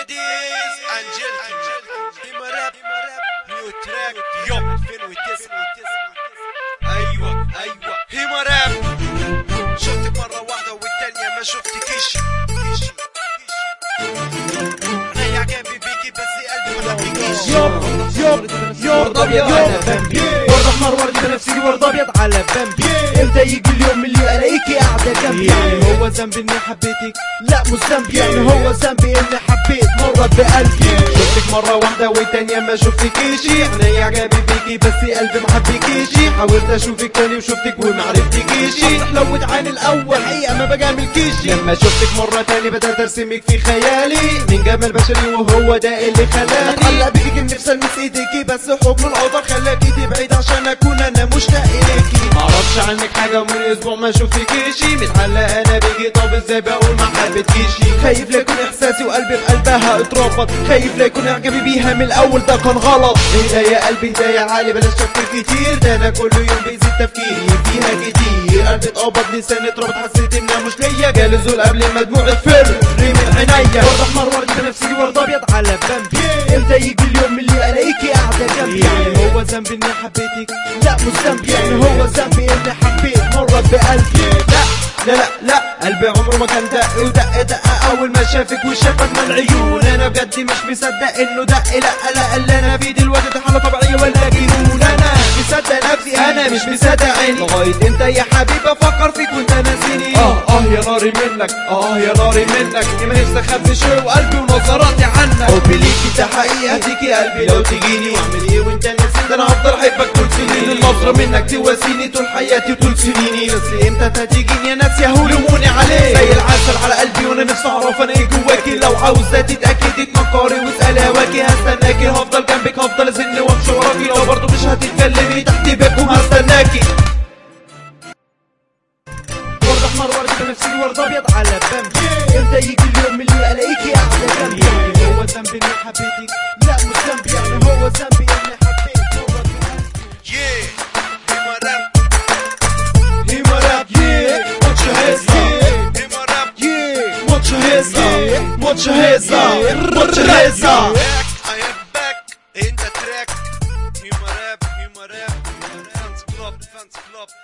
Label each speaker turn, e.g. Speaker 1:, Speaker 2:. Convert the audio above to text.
Speaker 1: Ladies and gentlemen, هيما راب نيو تراك يوم 2009 ايوه ايوه هيما راب شفتك مرة واحدة والتانية ما شفتكيش انا يا جنبي بيكي بس قلبي ما بيكيش
Speaker 2: يوب يوب يوب
Speaker 3: ورد ابيض على بامبي ورد احمر ورد بنفسجي ورد ابيض على بامبي
Speaker 2: امتى يجي اليوم اللي الاقيكي قاعدة جنبي
Speaker 3: يعني هو ذنبي اني حبيتك
Speaker 2: لا مش ذنبي يعني هو ذنبي اني حبيت مرت بقلبي
Speaker 3: شفتك مرة واحدة والتانية ما شفتكيشي عيني عجبي بيكي بس قلبي ما حبيكيشي حاولت اشوفك تاني وشفتك وما عرفتكيشي
Speaker 2: حلوت عين الاول حقيقة ما بجاملكيش
Speaker 3: لما شفتك مرة تاني بدأت ارسمك في خيالي من جمال بشري وهو ده اللي خلاني
Speaker 2: اتعلق بيكي كان نفسي المس ايديكي بس حكم القدر خلاكي تبعد عشان اكون انا مشتاق اليكي
Speaker 3: معرفش عنك حاجة ومن اسبوع ما شفتكيشي متعلق انا بيكي طب ازاي بقول ما حبيتكيشي
Speaker 2: خايف لا يكون احساسي وقلبي بقلبها اتربط خايف لا يكون اعجابي بيها من الاول ده كان غلط
Speaker 3: اهدى يا قلبي اهدى يا عالي بلاش تفكير كتير ده انا كل يوم بيزيد تفكيري فيها كتير قلبي اتقبض لساني اتربط حسيت انها مش ليا جالي زول قبل مجموعة فر من عينيا
Speaker 2: ورد احمر ورد بنفسجي ورد ابيض على بامبي امتى يجي اليوم اللي الاقيكي قاعدة جنبي
Speaker 3: يعني هو ذنبي اني حبيتك
Speaker 2: لا مش ذنبي يعني هو ذنبي اني حبيت مرت بقلبي
Speaker 3: لا لا لا لا قلبي عمره ما كان دق ودق دق اول ما شافك وشافك من العيون انا بجد مش مصدق انه دق لا لا اللي انا فيه دلوقتي ده حاله طبيعيه ولا جنون انا مش مصدق نفسي انا مش مصدق عيني لغايه انت يا حبيبي افكر فيك وانت ناسيني اه اه يا ناري منك اه يا ناري منك يا ما نفسي اخبي شويه وقلبي ونظراتي عنك حبي ليكي ده حقيقه هديكي قلبي لو تجيني واعمل ايه وانت ناسيني ده انا هفضل احبك طول سنين النظره منك تواسيني طول حياتي وطول سنيني بس امتى هتيجيني يا ناس يهولموني عليك زي العسل على قلبي وانا نفسي اعرف انا ايه جواكي لو عاوزه تتاكدي تنكري واسالي هواكي هستناكي هفضل جنبك هفضل ازن وامشي وراكي لو برضه مش هتتكلمي تحت بابكم هستناكي
Speaker 2: ورد احمر ورد بنفسجي ورد ابيض على بامبي امتى يجي اليوم اللي الاقيكي قاعدة جنبي
Speaker 3: يعني هو ذنبي اني حبيتك
Speaker 2: لا مش ذنبي يعني هو ذنبي اني حبيت مرت بقلبي
Speaker 1: Yeah, هيما راب
Speaker 3: هيما راب yeah mucho hesa
Speaker 1: هيما راب
Speaker 2: Yeah.
Speaker 3: mucho hesa mucho hesa mucho hesa
Speaker 1: back I am back in the track هيما راب هيما راب فانس كلوب فانس كلوب